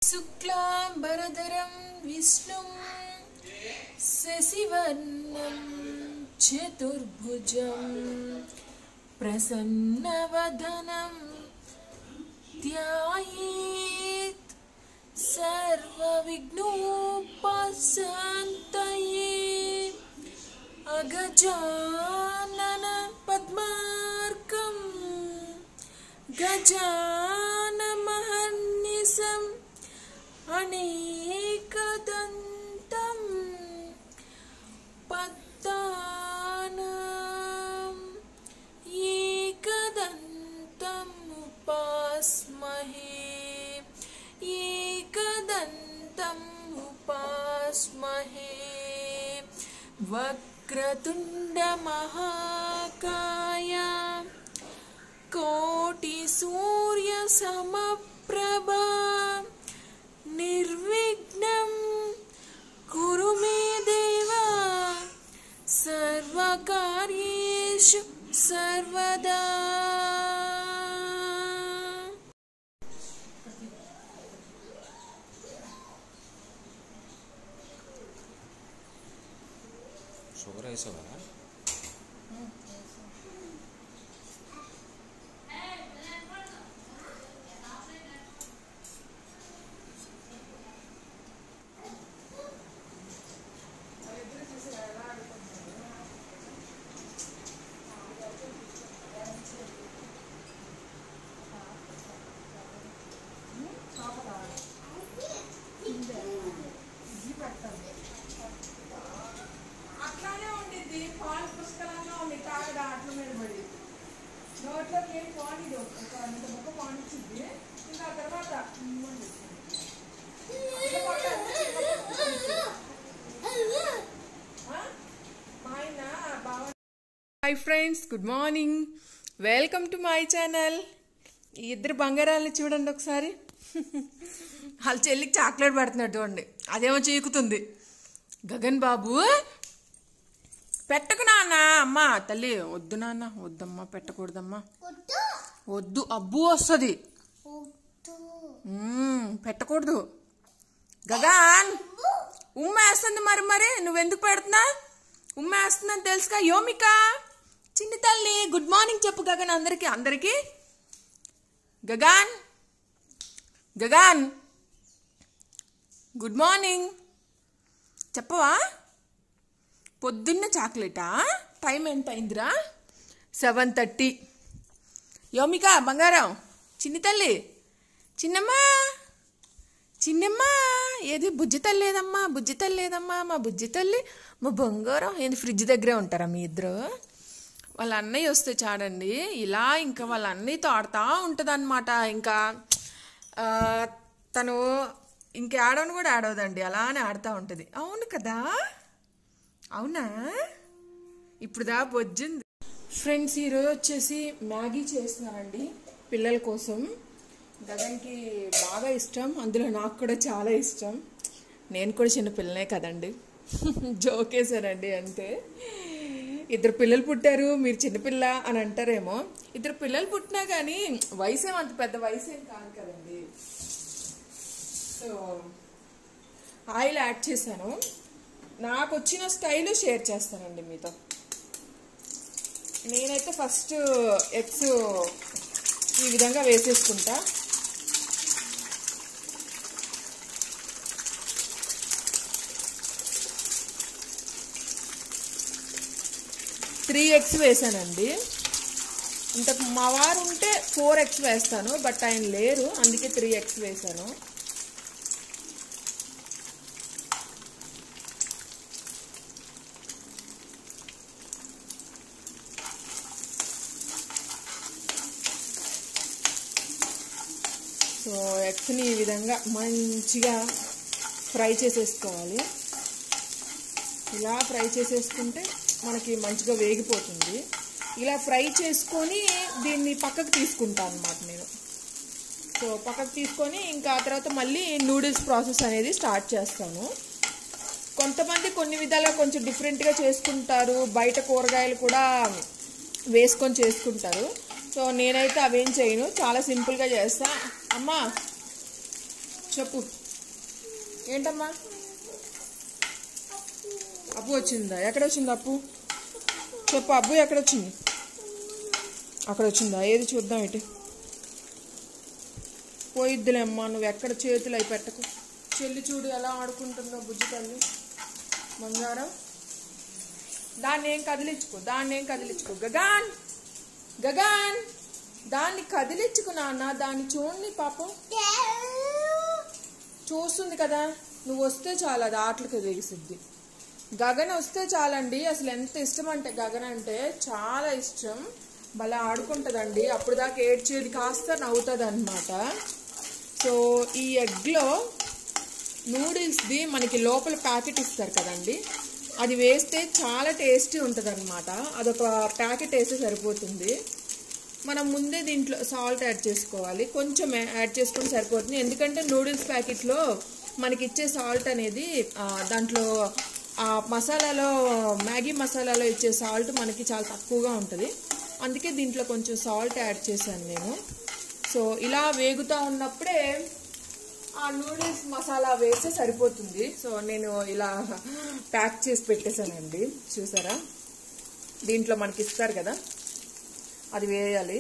शुक्लाम्बरधरं विष्णुं शशिवर्णं चतुर्भुजं प्रसन्नवदनं ध्यायेत् सर्वविघ्नोपाशान्तये अगजानन पद्मार्कम् गजानमहर्निशम् अनेकदन्तम् पद्मानाम् एकदन्तम् उपास्महे एकदन्तम् उपास्महे वक्रतुण्डमहाकाय कोटिसूर्यसमप्रभा निर्विघ्नं कुरु मे देव सर्वकार्येषु सर्वदा షుగర్ వేసావా అట్లానే ఉండిద్ది పాలు పుష్కలంగా ఉంది తాగడా అట్ల మీద పడి నోట్లోకి ఏం పాండిది ఒక అంత ముక్క పాండిచ్చింది ఇంకా ఆ తర్వాత ఉమ్ అని చెప్పింది. చిన్న పొట్ట అంటే చిన్న పొట్ట పండించింది. ఆ? మా ఆయన బావ hi friends good morning welcome to my channel ఈ ఇద్దరు బంగారాలని చూడండి ఒకసారి వాళ్ళ చెల్లికి చాక్లెట్ పెడుతున్నాడు చూడండి అదేమో చీకుతుంది గగన్ బాబు పెట్టకు నాన్న అమ్మా తల్లి వద్దు నాన్న వద్దమ్మా పెట్టకూడదమ్మా వద్దు అబ్బు వస్తుంది మ్మ్, పెట్టకూడదు గగన్ ఉమ్మేస్తుంది మరి మరి నువ్వెందుకు పెడుతున్నా ఉమ్మేస్తుందని తెలుసుగా యోమిక చిన్ని తల్లి గుడ్ మార్నింగ్ చెప్పు గగన్ అందరికి అందరికి గగన్ గగన్ గుడ్ మార్నింగ్ చెప్పవా పొద్దున్న చాక్లెటా టైం ఎంత అయిందిరా సెవెన్ థర్టీ యోమిక బంగారం చిన్ని తల్లి చిన్నమ్మా చిన్నమ్మా ఏది బుజ్జి తల్లి లేదమ్మా బుజ్జి తల్లి లేదమ్మా మా బుజ్జి తల్లి మా బంగారం ఏంది ఫ్రిడ్జ్ దగ్గరే ఉంటారా మీ ఇద్దరు వాళ్ళ అన్నయ్య వస్తే చాడండి ఇలా ఇంకా వాళ్ళ అన్నయ్యతో ఆడుతూ ఉంటుంది ఇంకా ఆ, తను ఇంక ఆడవని కూడా ఆడవదండి అలానే ఆడుతూ ఉంటుంది అవును కదా అవునా ఇప్పుడు దా బొజ్జింది ఫ్రెండ్స్ ఈరోజు వచ్చేసి మ్యాగీ చేస్తున్నానండి పిల్లల కోసం గగన్కి బాగా ఇష్టం అందులో నాకు కూడా చాలా ఇష్టం నేను కూడా చిన్న పిల్లనే కదండి జోకేశానండి అంతే ఇద్దరు పిల్లలు పుట్టారు మీరు చిన్నపిల్ల అని అంటారేమో ఇద్దరు పిల్లలు పుట్టినా కానీ వయసు ఏం అంత పెద్ద వయసు ఏం కాదు కదండి సో ఆయిల్ యాడ్ చేశాను నాకు వచ్చిన స్టైల్ షేర్ చేస్తానండి మీతో నేనైతే ఫస్ట్ ఎగ్స్ ఈ విధంగా వేసేసుకుంటా త్రీ ఎగ్స్ వేసానండి ఇంతకు మా వారు ఉంటే ఫోర్ ఎగ్స్ వేస్తాను బట్ ఆయన లేరు అందుకే త్రీ ఎగ్స్ వేసాను సో ఎగ్స్ని ఈ విధంగా మంచిగా ఫ్రై చేసేసుకోవాలి ఇలా ఫ్రై చేసేసుకుంటే మనకి మంచిగా వేగిపోతుంది ఇలా ఫ్రై చేసుకొని దీన్ని పక్కకు తీసుకుంటాను అనమాట నేను సో పక్కకు తీసుకొని ఇంకా ఆ తర్వాత మళ్ళీ నూడిల్స్ ప్రాసెస్ అనేది స్టార్ట్ చేస్తాను కొంతమంది కొన్ని విధాలుగా కొంచెం డిఫరెంట్గా చేసుకుంటారు బయట కూరగాయలు కూడా వేసుకొని చేసుకుంటారు సో నేనైతే అవేం చేయను చాలా సింపుల్గా చేస్తా అమ్మా చెప్పు ఏంటమ్మా అప్పు వచ్చిందా ఎక్కడ వచ్చింది అప్పు చెప్పు అబ్బు ఎక్కడ వచ్చింది అక్కడ వచ్చిందా ఏది చూద్దాం ఇటు పోయిద్దులే అమ్మా నువ్వు ఎక్కడ చేతులు అయి పెట్టకు చెల్లి చూడు ఎలా ఆడుకుంటుందో బుజ్జి తల్లి బంగారం దాన్ని ఏం కదిలించుకో దాన్ని ఏం కదిలించుకో గగాన్ గగాన్ దాన్ని కదిలించుకు నాన్న దాన్ని చూడండి పాపం చూస్తుంది కదా నువ్వు వస్తే చాలు అది ఆటలకు తెగిసిద్ది గగన్ వస్తే చాలండి అసలు ఎంత ఇష్టం అంటే గగన్ అంటే చాలా ఇష్టం భలే ఆడుకుంటుందండి అప్పుడు దాకా ఏడ్చేది కాస్త నవ్వుతుంది అనమాట సో ఈ ఎగ్లో నూడిల్స్ది మనకి లోపల ప్యాకెట్ ఇస్తారు కదండి అది వేస్తే చాలా టేస్టీ ఉంటుంది అనమాట అదొక ప్యాకెట్ వేస్తే సరిపోతుంది మనం ముందే దీంట్లో సాల్ట్ యాడ్ చేసుకోవాలి కొంచెం యాడ్ చేసుకుని సరిపోతుంది ఎందుకంటే నూడిల్స్ ప్యాకెట్లో మనకి ఇచ్చే సాల్ట్ అనేది ఆ, దాంట్లో ఆ మసాలాలో మ్యాగీ మసాలాలో ఇచ్చే సాల్ట్ మనకి చాలా తక్కువగా ఉంటుంది అందుకే దీంట్లో కొంచెం సాల్ట్ యాడ్ చేశాను నేను సో ఇలా వేగుతూ ఉన్నప్పుడే ఆ నూడిల్స్ మసాలా వేస్తే సరిపోతుంది సో నేను ఇలా ప్యాక్ చేసి పెట్టేశానండి చూసారా దీంట్లో మనకి ఇస్తారు కదా అది వేయాలి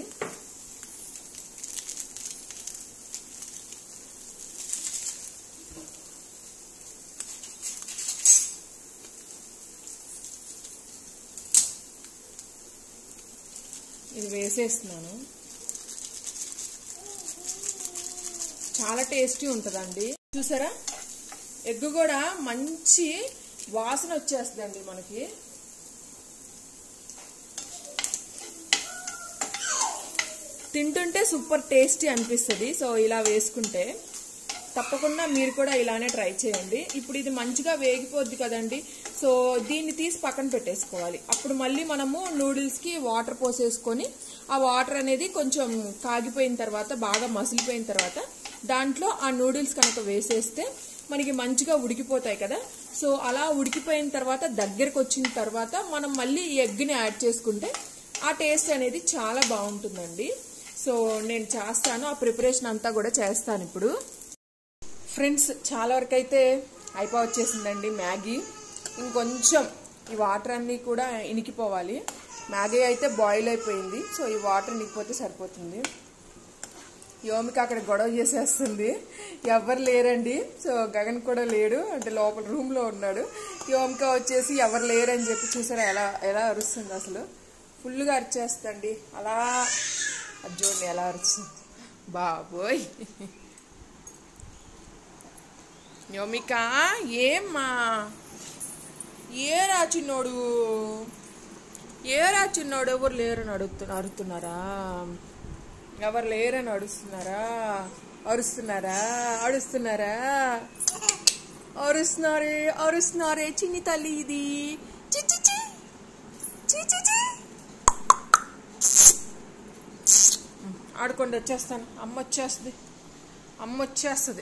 ఇది వేసేస్తున్నాను చాలా టేస్టీ ఉంటుందండి చూసారా ఎగ్ కూడా మంచి వాసన వచ్చేస్తుందండి మనకి తింటుంటే సూపర్ టేస్టీ అనిపిస్తుంది సో ఇలా వేసుకుంటే తప్పకుండా మీరు కూడా ఇలానే ట్రై చేయండి ఇప్పుడు ఇది మంచిగా వేగిపోద్ది కదండి సో దీన్ని తీసి పక్కన పెట్టేసుకోవాలి అప్పుడు మళ్ళీ మనము నూడిల్స్కి వాటర్ పోసేసుకొని ఆ వాటర్ అనేది కొంచెం కాగిపోయిన తర్వాత బాగా మసిలిపోయిన తర్వాత దాంట్లో ఆ నూడిల్స్ కనుక వేసేస్తే మనకి మంచిగా ఉడికిపోతాయి కదా సో అలా ఉడికిపోయిన తర్వాత దగ్గరకు వచ్చిన తర్వాత మనం మళ్ళీ ఈ ఎగ్ని యాడ్ చేసుకుంటే ఆ టేస్ట్ అనేది చాలా బాగుంటుందండి సో నేను చేస్తాను ఆ ప్రిపరేషన్ అంతా కూడా చేస్తాను ఇప్పుడు ఫ్రెండ్స్ చాలా వరకు అయితే అయిపో వచ్చేసిందండి మ్యాగీ ఇంకొంచెం ఈ వాటర్ అన్నీ కూడా ఇనికిపోవాలి మ్యాగీ అయితే బాయిల్ అయిపోయింది సో ఈ వాటర్ ఇనికిపోతే సరిపోతుంది యోమిక అక్కడ గొడవ చేసేస్తుంది ఎవరు లేరండి సో గగన్ కూడా లేడు అంటే లోపల రూమ్లో ఉన్నాడు యోమిక వచ్చేసి ఎవరు లేరని చెప్పి చూసారా ఎలా ఎలా అరుస్తుంది అసలు ఫుల్గా అరిచేస్తండి అలా అది చూడండి ఎలా అరుస్తుంది బాబోయ్ యోమిక ఏమ్మా ఏ రాచిన్నోడు ఏ రాచిన్నోడు ఎవరు లేరని అడుగుతు అడుగుతున్నారా ఎవరు లేరని అడుస్తున్నారా అరుస్తున్నారా అడుస్తున్నారా అరుస్తున్నారే అరుస్తున్నారే చిన్ని తల్లి ఇది చి చి చి చి చి చి ఆడుకోండి వచ్చేస్తాను అమ్మ వచ్చేస్తుంది అమ్మ వచ్చేస్తుంది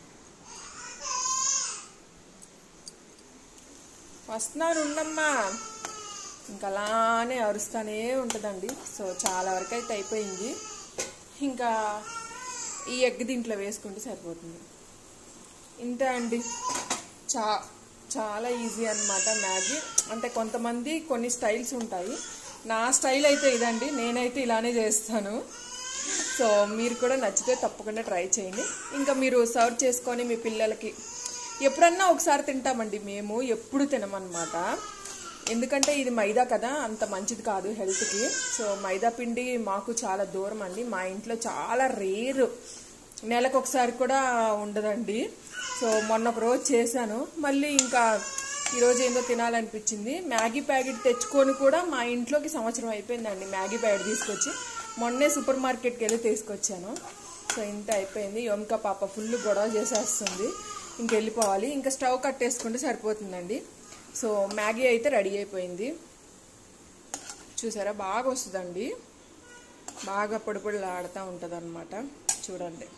వస్తున్నాను ఉండమ్మా ఇంకా అలానే అరుస్తానే ఉంటుందండి సో చాలా వరకు అయితే అయిపోయింది ఇంకా ఈ ఎగ్ దీంట్లో వేసుకుంటే సరిపోతుంది ఇంతే అండి చా చాలా ఈజీ అన్నమాట మ్యాగీ అంటే కొంతమంది కొన్ని స్టైల్స్ ఉంటాయి నా స్టైల్ అయితే ఇదండి నేనైతే ఇలానే చేస్తాను సో మీరు కూడా నచ్చితే తప్పకుండా ట్రై చేయండి ఇంకా మీరు సర్వ్ చేసుకొని మీ పిల్లలకి ఎప్పుడన్నా ఒకసారి తింటామండి మేము ఎప్పుడు తినమన్నమాట ఎందుకంటే ఇది మైదా కదా అంత మంచిది కాదు హెల్త్కి సో మైదా పిండి మాకు చాలా దూరం అండి మా ఇంట్లో చాలా రేరు నెలకు ఒకసారి కూడా ఉండదండి సో మొన్న ఒక రోజు చేశాను మళ్ళీ ఇంకా ఈరోజు ఏందో తినాలనిపించింది మ్యాగీ ప్యాకెట్ తెచ్చుకొని కూడా మా ఇంట్లోకి సంవత్సరం అయిపోయిందండి మ్యాగీ ప్యాకెట్ తీసుకొచ్చి మొన్నే సూపర్ మార్కెట్కి వెళ్ళి తీసుకొచ్చాను సో ఇంత అయిపోయింది యోమిక పాప ఫుల్ గొడవ చేసేస్తుంది ఇంకెళ్ళిపోవాలి ఇంకా స్టవ్ కట్టేసుకుంటే సరిపోతుందండి సో మ్యాగీ అయితే రెడీ అయిపోయింది చూసారా బాగా వస్తుందండి బాగా పొడి పొడిలాడుతూ ఉంటుంది అనమాట చూడండి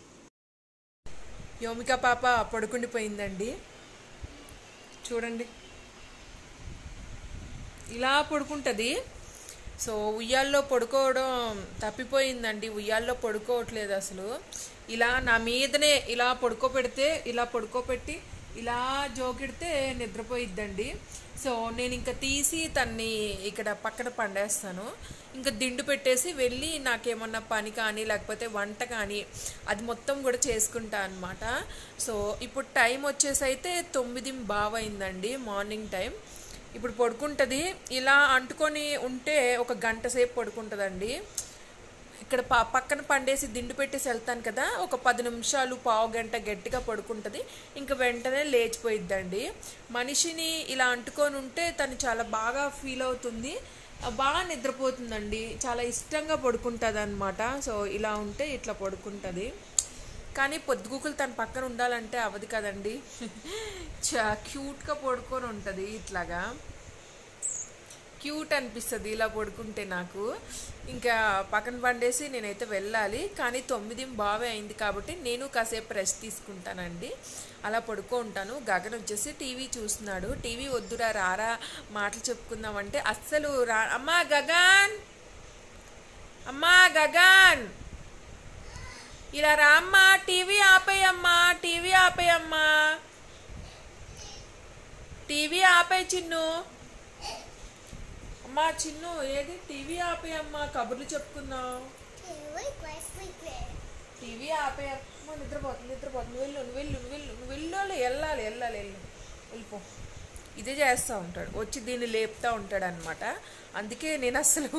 యోమిక పాప పడుకుండిపోయిందండి చూడండి ఇలా పడుకుంటుంది సో ఉయ్యాల్లో పడుకోవడం తప్పిపోయిందండి ఉయ్యాల్లో పడుకోవట్లేదు అసలు ఇలా నా మీదనే ఇలా పడుకోబెడితే ఇలా పడుకోబెట్టి ఇలా జోకిడితే నిద్రపోయిద్దండి సో నేను ఇంకా తీసి తన్ని ఇక్కడ పక్కన పండేస్తాను ఇంకా దిండు పెట్టేసి వెళ్ళి నాకేమన్నా పని కానీ లేకపోతే వంట కానీ అది మొత్తం కూడా చేసుకుంటా అనమాట సో ఇప్పుడు టైం వచ్చేసి అయితే తొమ్మిది బావైందండి మార్నింగ్ టైం ఇప్పుడు పడుకుంటుంది ఇలా అంటుకొని ఉంటే ఒక గంట సేపు పడుకుంటుందండి ఇక్కడ ప పక్కన పండేసి దిండు పెట్టేసి వెళ్తాను కదా ఒక పది నిమిషాలు పావు గంట గట్టిగా పడుకుంటుంది ఇంకా వెంటనే లేచిపోయిద్దండి మనిషిని ఇలా అంటుకొని ఉంటే తను చాలా బాగా ఫీల్ అవుతుంది ఆ, బాగా నిద్రపోతుందండి చాలా ఇష్టంగా పడుకుంటుంది అనమాట సో ఇలా ఉంటే ఇట్లా పడుకుంటుంది కానీ పొద్దుగుకులు తన పక్కన ఉండాలంటే అవదు కదండి చా క్యూట్గా పడుకొని ఉంటుంది ఇట్లాగా క్యూట్ అనిపిస్తుంది ఇలా పడుకుంటే నాకు ఇంకా పక్కన పండేసి నేనైతే వెళ్ళాలి కానీ తొమ్మిది బావే అయింది కాబట్టి నేను కాసేపు రెస్ట్ తీసుకుంటానండి అలా పడుకో ఉంటాను గగన్ వచ్చేసి టీవీ చూస్తున్నాడు టీవీ వద్దురా రారా మాటలు చెప్పుకుందామంటే అస్సలు రా అమ్మా గగన్ అమ్మా గగన్ ఇలా రామ్మా టీవీ ఆపేయమ్మా టీవీ ఆపేయమ్మా టీవీ ఆపే చిన్ను అమ్మా చిన్ను ఏది టీవీ ఆపేయమ్మా కబుర్లు చెప్పుకుందాం టీవీ ఆపేయమ్మా నిద్రపోతుంది నిద్రపోతుంది వెళ్ళు నువ్వు వెళ్ళు నువ్వు వెళ్ళు నువ్వు వెళ్ళు వెళ్ళాలి వెళ్ళాలి వెళ్ళు వెళ్ళిపో ఇదే చేస్తూ ఉంటాడు వచ్చి దీన్ని లేపుతూ ఉంటాడు అనమాట అందుకే నేను అసలు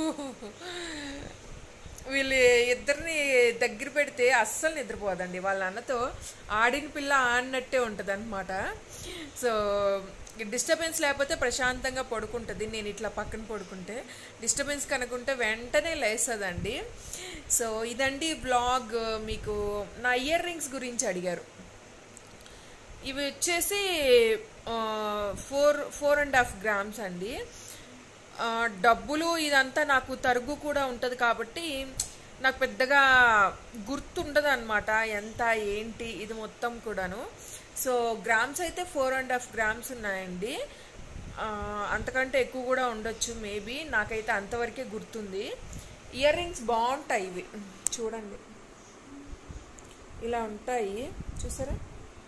వీళ్ళు ఇద్దరిని దగ్గర పెడితే అస్సలు నిద్రపోదండి వాళ్ళ అన్నతో ఆడిన పిల్ల ఆడినట్టే ఉంటుంది అనమాట సో డిస్టర్బెన్స్ లేకపోతే ప్రశాంతంగా పడుకుంటుంది నేను ఇట్లా పక్కన పడుకుంటే డిస్టర్బెన్స్ కనుకుంటే వెంటనే లేస్తుందండి సో ఇదండి బ్లాగ్ మీకు నా ఇయర్ రింగ్స్ గురించి అడిగారు ఇవి వచ్చేసి four four and half grams అండి ఆ, డబ్బులు ఇదంతా నాకు తరుగు కూడా ఉంటుంది కాబట్టి నాకు పెద్దగా గుర్తుండదు అనమాట ఎంత ఏంటి ఇది మొత్తం కూడాను సో గ్రామ్స్ అయితే ఫోర్ అండ్ హాఫ్ గ్రామ్స్ ఉన్నాయండి ఆ, అంతకంటే ఎక్కువ కూడా ఉండొచ్చు మేబీ నాకైతే అంతవరకే గుర్తుంది ఇయర్ రింగ్స్ బాగుంటాయి ఇవి చూడండి ఇలా ఉంటాయి చూసారా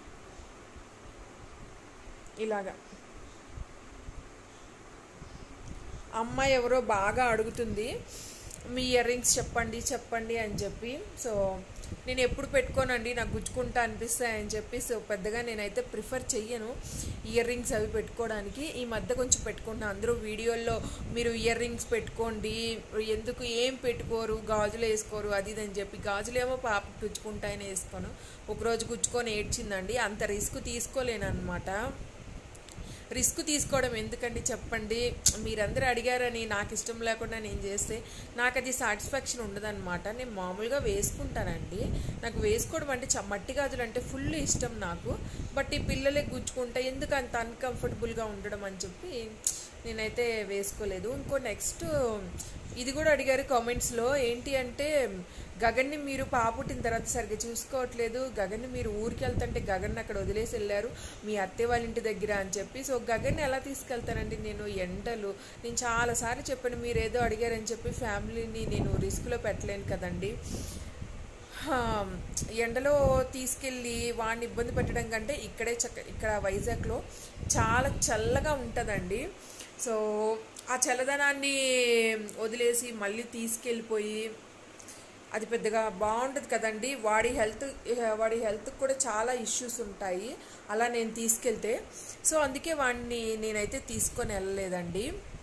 ఇలాగా అమ్మాయి ఎవరో బాగా అడుగుతుంది మీ ఇయర్ రింగ్స్ చెప్పండి చెప్పండి అని చెప్పి సో నేను ఎప్పుడు పెట్టుకోనండి నాకు గుచ్చుకుంటా అనిపిస్తాయని చెప్పి సో పెద్దగా నేనైతే ప్రిఫర్ చెయ్యను ఇయర్ రింగ్స్ అవి పెట్టుకోవడానికి ఈ మధ్య కొంచెం పెట్టుకుంటున్నాను అందరూ వీడియోల్లో మీరు ఇయర్ రింగ్స్ పెట్టుకోండి ఎందుకు ఏం పెట్టుకోరు గాజులు వేసుకోరు అది ఇది అని చెప్పి గాజులేమో పాప గుచ్చుకుంటాయని వేసుకోను ఒకరోజు గుచ్చుకొని ఏడ్చిందండి అంత రిస్క్ తీసుకోలేను అనమాట రిస్క్ తీసుకోవడం ఎందుకండి చెప్పండి మీరందరూ అడిగారని నాకు ఇష్టం లేకుండా నేను చేస్తే నాకు అది సాటిస్ఫాక్షన్ ఉండదన్నమాట నేను మామూలుగా వేసుకుంటానండి నాకు వేసుకోవడం అంటే చ- మట్టి గాజులు అంటే ఫుల్ ఇష్టం నాకు బట్ ఈ పిల్లలే గుచ్చుకుంటే ఎందుకు అంత అన్కంఫర్టబుల్గా ఉండడం అని చెప్పి నేనైతే వేసుకోలేదు ఇంకో నెక్స్ట్ ఇది కూడా అడిగారు కామెంట్స్లో ఏంటి అంటే గగన్ని మీరు పాపుట్టిన తర్వాత సరిగ్గా చూసుకోవట్లేదు గగన్ని మీరు ఊరికి వెళ్తుంటే గగన్ని అక్కడ వదిలేసి వెళ్ళారు మీ అత్తయ్య వాళ్ళ ఇంటి దగ్గర అని చెప్పి సో గగన్ని ఎలా తీసుకెళ్తానండి నేను ఎండలు నేను చాలాసార్లు చెప్పాను మీరు ఏదో అడిగారని చెప్పి ఫ్యామిలీని నేను రిస్క్లో పెట్టలేను కదండి హా, ఎండలో తీసుకెళ్ళి వాడిని ఇబ్బంది పెట్టడం కంటే ఇక్కడే చక్క ఇక్కడ వైజాగ్లో చాలా చల్లగా ఉంటుందండి సో ఆ చల్లదనాన్ని వదిలేసి మళ్ళీ తీసుకెళ్ళిపోయి అది పెద్దగా బాగుంటుంది కదండి వాడి హెల్త్ వాడి హెల్త్ కూడా చాలా ఇష్యూస్ ఉంటాయి అలా నేను తీసుకెళ్తే సో అందుకే వాడిని నేనైతే తీసుకొని వెళ్ళలేదండి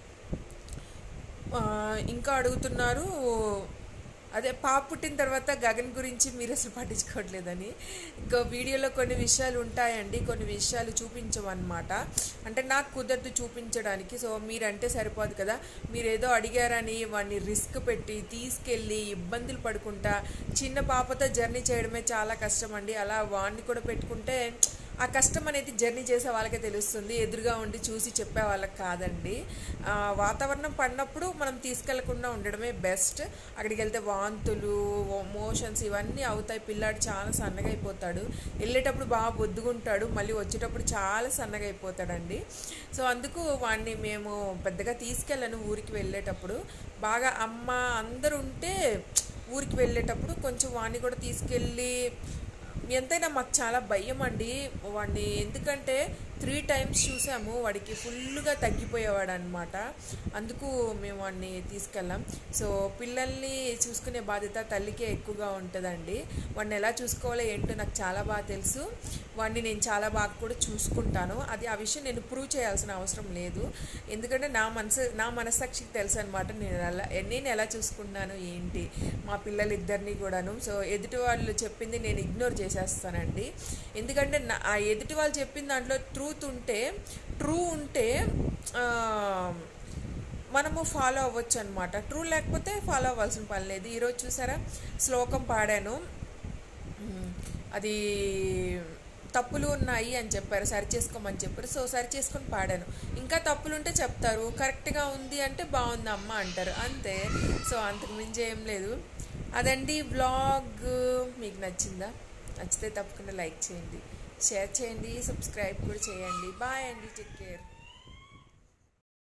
ఆ, ఇంకా అడుగుతున్నారు అదే పాప పుట్టిన తర్వాత గగన్ గురించి మీరు అసలు పట్టించుకోవట్లేదని ఇంకా వీడియోలో కొన్ని విషయాలు ఉంటాయండి కొన్ని విషయాలు చూపించమన్నమాట అంటే నాకు కుదరదు చూపించడానికి సో మీరంటే సరిపోదు కదా మీరు ఏదో అడిగారని వాడిని రిస్క్ పెట్టి తీసుకెళ్ళి ఇబ్బందులు పడుకుంటా చిన్న పాపతో జర్నీ చేయడమే చాలా కష్టం అండి అలా వాడిని కూడా పెట్టుకుంటే ఆ కష్టం అనేది జర్నీ చేసే వాళ్ళకే తెలుస్తుంది ఎదురుగా ఉండి చూసి చెప్పే వాళ్ళకి కాదండి ఆ, వాతావరణం పడినప్పుడు మనం తీసుకెళ్లకుండా ఉండడమే బెస్ట్ అక్కడికి వెళ్తే వాంతులు మోషన్స్ ఇవన్నీ అవుతాయి పిల్లాడు చాలా సన్నగా అయిపోతాడు వెళ్ళేటప్పుడు బాగా బొద్దుగుంటాడు మళ్ళీ వచ్చేటప్పుడు చాలా సన్నగా అయిపోతాడండి సో అందుకు వాడిని మేము పెద్దగా తీసుకెళ్ళను ఊరికి వెళ్ళేటప్పుడు బాగా అమ్మ అందరూ ఉంటే ఊరికి వెళ్ళేటప్పుడు కొంచెం వాడిని కూడా తీసుకెళ్ళి ఎంతైనా మాకు చాలా భయం అండి వాడిని ఎందుకంటే త్రీ టైమ్స్ చూసాము వాడికి ఫుల్గా తగ్గిపోయేవాడు అనమాట అందుకు మేము వాడిని తీసుకెళ్ళాం సో పిల్లల్ని చూసుకునే బాధ్యత తల్లికే ఎక్కువగా ఉంటుందండి వాడిని ఎలా చూసుకోవాలో ఏంటో నాకు చాలా బాగా తెలుసు వాడిని నేను చాలా బాగా కూడా చూసుకుంటాను అది ఆ విషయం నేను ప్రూవ్ చేయాల్సిన అవసరం లేదు ఎందుకంటే నా మనసు నా మనస్సాక్షికి తెలుసు అనమాట నేను ఎలా నేను ఎలా చూసుకుంటున్నాను ఏంటి మా పిల్లలిద్దరినీ కూడాను సో ఎదుటి వాళ్ళు చెప్పింది నేను ఇగ్నోర్ చేసేస్తానండి ఎందుకంటే నా ఆ ఎదుటి వాళ్ళు చెప్పిన దాంట్లో ట్రూత్ ఉంటే ట్రూ ఉంటే ఆ, మనము ఫాలో అవ్వచ్చు అనమాట ట్రూ లేకపోతే ఫాలో అవ్వాల్సిన పని లేదు ఈరోజు చూసారా శ్లోకం పాడాను ఉమ్, అది తప్పులు ఉన్నాయి అని చెప్పారు సరి చేసుకోమని చెప్పారు సో సరి చేసుకొని పాడాను ఇంకా తప్పులు ఉంటే చెప్తారు కరెక్ట్గా ఉంది అంటే బాగుంది అమ్మ అంటారు అంతే సో అంతకు మించి ఏం లేదు అదండి వ్లాగ్ మీకు నచ్చిందా నచ్చితే తప్పకుండా లైక్ చేయండి షేర్ చేయండి సబ్స్క్రైబ్ కూడా చేయండి బాయ్ అండి టేక్ కేర్